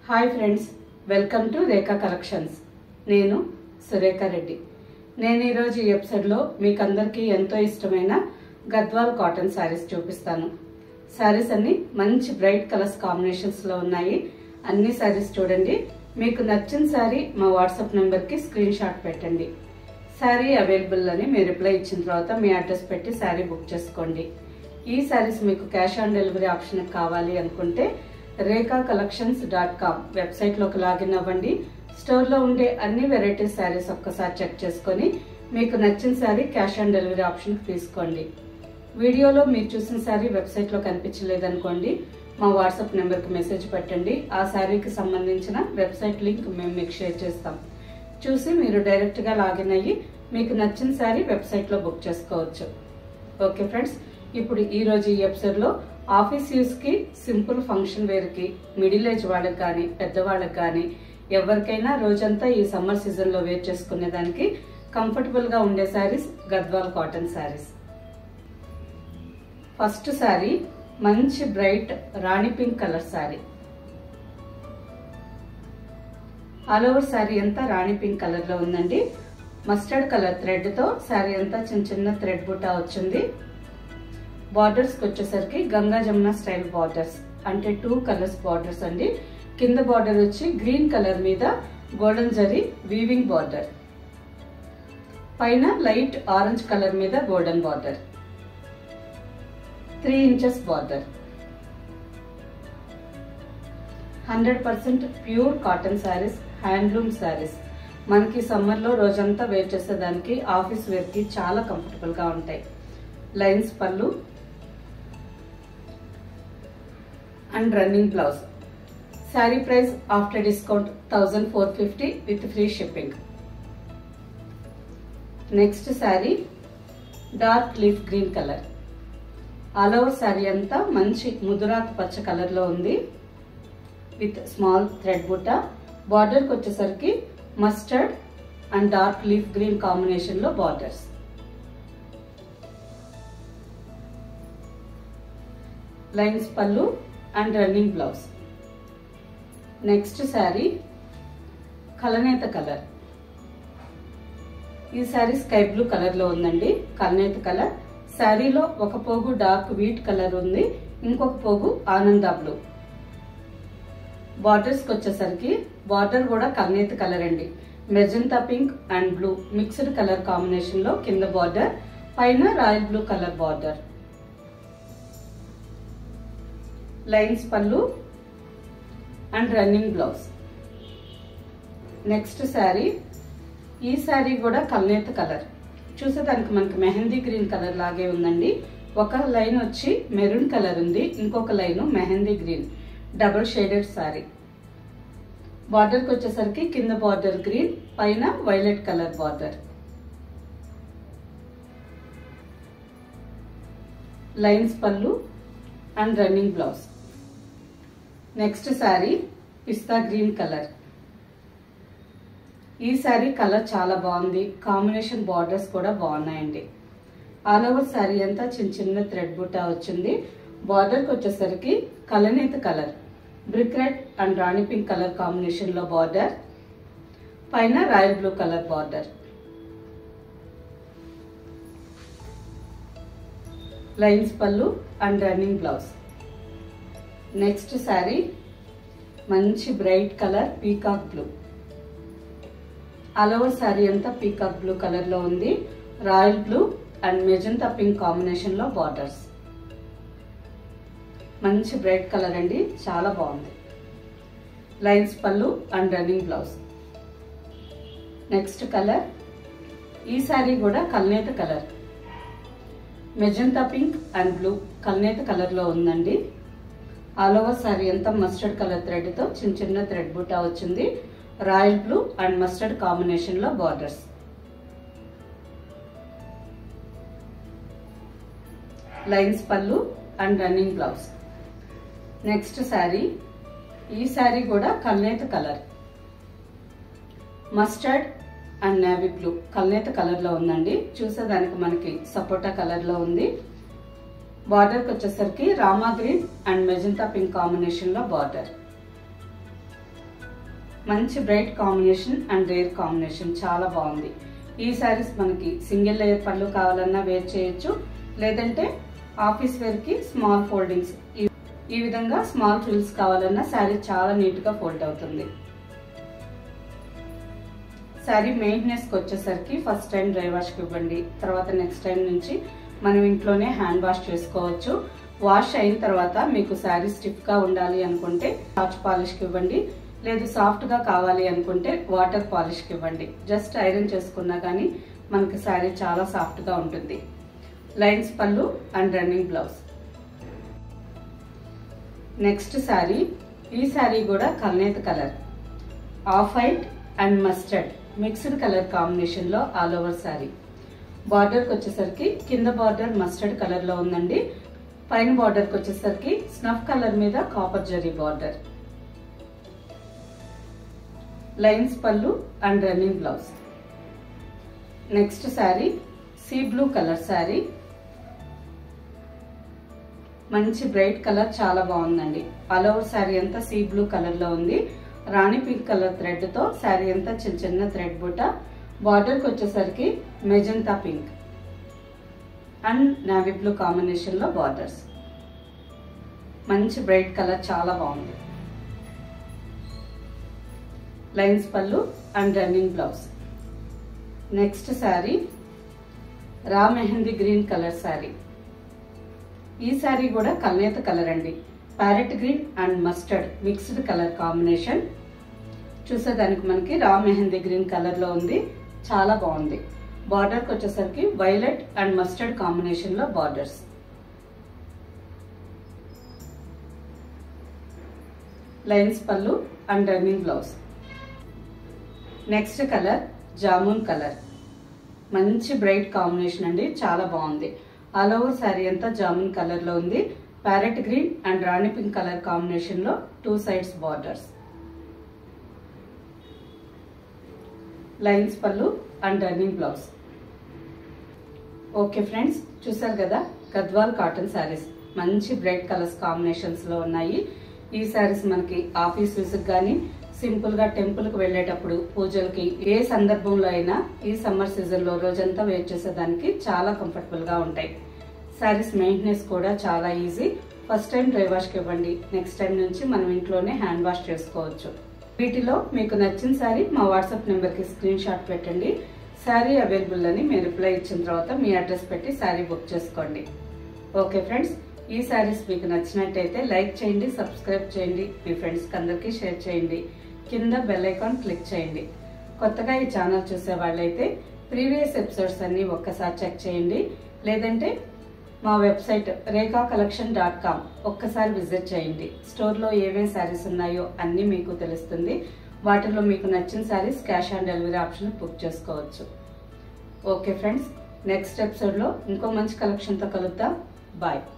hi friends welcome to Rekha collections నేను సురేఖ రెడ్డి నేను ఈరోజు ఈ ఎపిసోడ్లో మీకు అందరికీ ఎంతో ఇష్టమైన గద్వాల్ కాటన్ శారీస్ చూపిస్తాను శారీస్ అన్ని మంచి బ్రైట్ కలర్స్ కాంబినేషన్స్లో ఉన్నాయి అన్ని శారీస్ చూడండి మీకు నచ్చిన శారీ మా వాట్సాప్ నెంబర్కి స్క్రీన్ షాట్ పెట్టండి శారీ అవైలబుల్ అని మీరు రిప్లై ఇచ్చిన తర్వాత మీ అడ్రస్ పెట్టి శారీ బుక్ చేసుకోండి ఈ శారీస్ మీకు క్యాష్ ఆన్ డెలివరీ ఆప్షన్ కావాలి అనుకుంటే రేఖా కలెక్షన్స్ డాట్ కామ్ వెబ్సైట్లోకి లాగిన్ అవ్వండి స్టోర్లో ఉండే అన్ని వెరైటీస్ శారీస్ ఒక్కసారి చెక్ చేసుకొని మీకు నచ్చిన sari cash on delivery option తీసుకోండి వీడియోలో మీరు చూసిన శారీ వెబ్సైట్లో కనిపించలేదనుకోండి మా వాట్సాప్ నెంబర్కి మెసేజ్ పెట్టండి ఆ శారీకి సంబంధించిన వెబ్సైట్ లింక్ మేము మీకు షేర్ చేస్తాం చూసి మీరు డైరెక్ట్గా లాగిన్ అయ్యి మీకు నచ్చిన శారీ వెబ్సైట్లో బుక్ చేసుకోవచ్చు ఓకే ఫ్రెండ్స్ ఇప్పుడు ఈ రోజు ఈ ఎపిసోడ్లో ఆఫీస్ యూస్కి సింపుల్ ఫంక్షన్ వేర్కి మిడిల్ ఏజ్ వాళ్ళకి కానీ పెద్దవాళ్ళకి కానీ ఎవరికైనా రోజంతా ఈ సమ్మర్ సీజన్లో వేర్ చేసుకునే దానికి కంఫర్టబుల్గా ఉండే శారీస్ గద్వాల్ కాటన్ శారీస్ ఫస్ట్ శారీ మంచి బ్రైట్ రాణి pink colour sari all over sari అంతా రాణి పింక్ కలర్ లో ఉందండి మస్టర్డ్ కలర్ థ్రెడ్ తో శారీ అంతా చిన్న చిన్న థ్రెడ్ బుటా వచ్చింది బార్డర్స్ వచ్చేసరికి గంగా జమున స్టైల్ బార్డర్స్ అంటే టూ కలర్స్ బార్డర్స్ అండి కింద బార్డర్ వచ్చి గ్రీన్ కలర్ మీద గోల్డెన్ జరీ వీవింగ్ బార్డర్ పైన లైట్ ఆరెంజ్ కలర్ మీద golden border three inches border hundred percent pure cotton saris handloom saris మనకి సమ్మర్లో రోజంతా వేర్ చేసేదానికి ఆఫీస్ వేర్కి చాలా కంఫర్టబుల్గా ఉంటాయి లైన్స్ పళ్ళు and running blouse sari price after discount thousand four fifty with free shipping next sari dark leaf green colour all over sari అంతా మంచి ముదురాకు పచ్చ కలర్లో ఉంది విత్ స్మాల్ థ్రెడ్ బుట్ట బార్డర్కి వచ్చేసరికి mustard and dark leaf green కాంబినేషన్లో బార్డర్స్ లైన్స్ పళ్ళు and running blouse next sari కలనేత కలర్ ఈ శారీ స్కై బ్లూ కలర్ లో ఉందండి కలనేత కలర్ శారీలో ఒక పోగు డార్క్ వీట్ కలర్ ఉంది ఇంకొక పోగు ఆనంద బ్లూ బార్డర్స్ కి వచ్చేసరికి బార్డర్ కూడా కల్నేత కలర్ అండి magenta pink and blue mixed colour combination లో కింద బార్డర్ పైన royal blue colour border lines పళ్ళు and running blouse next sari ఈ శారీ కూడా కల్నేత కలర్ చూసేదానికి మనకి మెహందీ గ్రీన్ కలర్ లాగే ఉందండి ఒక లైన్ వచ్చి మెరూన్ కలర్ ఉంది ఇంకొక line mehndi green double shaded sari బార్డర్కి వచ్చేసరికి కింద బార్డర్ గ్రీన్ పైన వైలెట్ కలర్ బార్డర్ లైన్స్ పళ్ళు and running blouse next sari పిస్తా గ్రీన్ కలర్ ఈ శారీ కలర్ చాలా బాగుంది కాంబినేషన్ బార్డర్స్ కూడా బాగున్నాయండి ఆల్ ఓవర్ శారీ అంతా చిన్న చిన్న థ్రెడ్ బుట్టా వచ్చింది బార్డర్కి వచ్చేసరికి కలనేత కలర్ బ్రిక్ రెడ్ అండ్ రాణి పింక్ కలర్ కాంబినేషన్లో బార్డర్ పైన royal blue colour border lines పళ్ళు and running blouse next sari మంచి bright colour peacock blue all over sari అంతా పీకాక్ బ్లూ కలర్లో ఉంది royal blue and magenta pink కాంబినేషన్లో బార్డర్స్ మంచి బ్రైట్ కలర్ అండి చాలా బాగుంది లైన్స్ పళ్ళు and running blouse next colour ఈ శారీ కూడా కల్నేత colour magenta pink and blue కల్నేత కలర్లో ఉందండి ఆల్ ఓవర్ శారీ అంతా మస్టర్డ్ కలర్ థ్రెడ్తో చిన్న చిన్న థ్రెడ్ బుట్టా వచ్చింది రాయల్ బ్లూ అండ్ మస్టర్డ్ కాంబినేషన్లో బార్డర్స్ లైన్స్ పళ్ళు and running blouse next sari ఈ శారీ కూడా కల్నేత colour mustard and navy blue కల్నేత కలర్లో ఉందండి చూసేదానికి మనకి సపోటా కలర్లో ఉంది బార్డర్కి వచ్చేసరికి రామా గ్రీన్ అండ్ మెజంతా పింక్ కాంబినేషన్లో బార్డర్ మంచి bright combination and rare combination చాలా బాగుంది ఈ శారీస్ మనకి సింగిల్ లేయర్ పళ్ళు కావాలన్నా వేర్ చేయొచ్చు లేదంటే ఆఫీస్ వేర్ కి స్మాల్ ఫోల్డింగ్స్ ఈ విధంగా స్మాల్ ఫ్రిల్స్ కావాలన్నా శారీ చాలా నీట్ గా ఫోల్డ్ అవుతుంది శారీ మెయింటెనెన్స్ కి వచ్చేసరికి ఫస్ట్ టైం డ్రై వాష్ కి ఇవ్వండి తర్వాత నెక్స్ట్ టైం నుంచి మనం ఇంట్లోనే హ్యాండ్ వాష్ చేసుకోవచ్చు వాష్ అయిన తర్వాత మీకు శారీ స్టిఫ్ గా ఉండాలి అనుకుంటే టాచ్ పాలిష్ కి ఇవ్వండి లేదు సాఫ్ట్ గా కావాలి అనుకుంటే వాటర్ పాలిష్ కి ఇవ్వండి జస్ట్ ఐరన్ చేసుకున్నా కానీ మనకి శారీ చాలా సాఫ్ట్ గా ఉంటుంది లైన్స్ పళ్ళు and running blouse next sari ఈ శారీ కూడా కల్నేత colour off white and mustard mixed colour combination లో ఆల్ ఓవర్ శారీ బార్డర్ కి వచ్చేసరికి కింద బార్డర్ మస్టర్డ్ కలర్ లో ఉందండి పైన బార్డర్ కి వచ్చేసరికి స్నఫ్ కలర్ మీద కాపర్ జరీ బార్డర్ లైన్స్ పళ్ళు and running blouse next sari sea blue colour sari మంచి బ్రైట్ కలర్ చాలా బాగుందండి ఆల్ ఓవర్ శారీ అంతా సీ బ్లూ కలర్ లో ఉంది రాణి పింక్ కలర్ థ్రెడ్ తో శారీ అంతా చిన్న చిన్న థ్రెడ్ బుట్ట బార్డర్ కి వచ్చేసరికి magenta pink and navy blue combination లో బార్డర్స్ మంచి బ్రైట్ కలర్ చాలా బాగుంది లైన్స్ పళ్ళు and running blouse next sari రా మెహందీ గ్రీన్ కలర్ శారీ ఈ శారీ కూడా కల్నేత కలర్ అండి parrot green and mustard mixed colour combination చూసేదానికి మనకి రా మెహందీ గ్రీన్ కలర్ లో ఉంది చాలా బాగుంది బార్డర్ కి వచ్చేసరికి వైలెట్ అండ్ మస్టర్డ్ కాంబినేషన్ లో బార్డర్స్ లైన్స్ పళ్ళు and running blouse next colour జామున్ కలర్ మంచి బ్రైట్ కాంబినేషన్ అండి చాలా బాగుంది ఆల్ ఓవర్ శారీ అంతా జామున్ కలర్ లో ఉంది ప్యారెట్ గ్రీన్ అండ్ రాణి పింక్ కలర్ కాంబినేషన్ లో టూ సైడ్స్ బార్డర్స్ లైన్స్ పళ్ళు and running blouse okay friends చూసారు కదా గద్వాల్ కాటన్ శారీస్ మంచి బ్రైట్ కలర్స్ కాంబినేషన్స్ లో ఉన్నాయి ఈ శారీస్ మనకి ఆఫీస్ విజిట్ కానీ సింపుల్ గా టెంపుల్ కి వెళ్ళేటప్పుడు పూజలకి ఏ సందర్భంలో అయినా ఈ సమ్మర్ సీజన్ లో రోజంతా వేర్ చేసేదానికి చాలా కంఫర్టబుల్ గా ఉంటాయి శారీస్ మెయింటెనెన్స్ కూడా చాలా easy first time dry wash కి ఇవ్వండి నెక్స్ట్ టైం నుంచి మనం ఇంట్లోనే హ్యాండ్ వాష్ చేసుకోవచ్చు వీటిలో మీకు నచ్చిన శారీ మా వాట్సాప్ నెంబర్ కి స్క్రీన్ షాట్ పెట్టండి శారీ అవైలబుల్ అని మీరు రిప్లై ఇచ్చిన తర్వాత మీ అడ్రస్ పెట్టి శారీ బుక్ చేసుకోండి ఓకే ఫ్రెండ్స్ ఈ శారీస్ మీకు నచ్చినట్టయితే లైక్ చేయండి సబ్స్క్రైబ్ చేయండి మీ ఫ్రెండ్స్కి అందరికీ షేర్ చేయండి కింద బెల్ ఐకాన్ క్లిక్ చేయండి కొత్తగా ఈ ఛానల్ చూసే వాళ్ళైతే ప్రీవియస్ ఎపిసోడ్స్ అన్ని ఒక్కసారి చెక్ చేయండి లేదంటే మా website Rekha collection dot com ఒక్కసారి విజిట్ చేయండి స్టోర్లో ఏమేమి శారీస్ ఉన్నాయో అన్నీ మీకు తెలుస్తుంది వాటిలో మీకు నచ్చిన saris cash on delivery option book చేసుకోవచ్చు ఓకే ఫ్రెండ్స్ నెక్స్ట్ ఎపిసోడ్లో ఇంకో మంచి కలెక్షన్తో కలుద్దాం బాయ్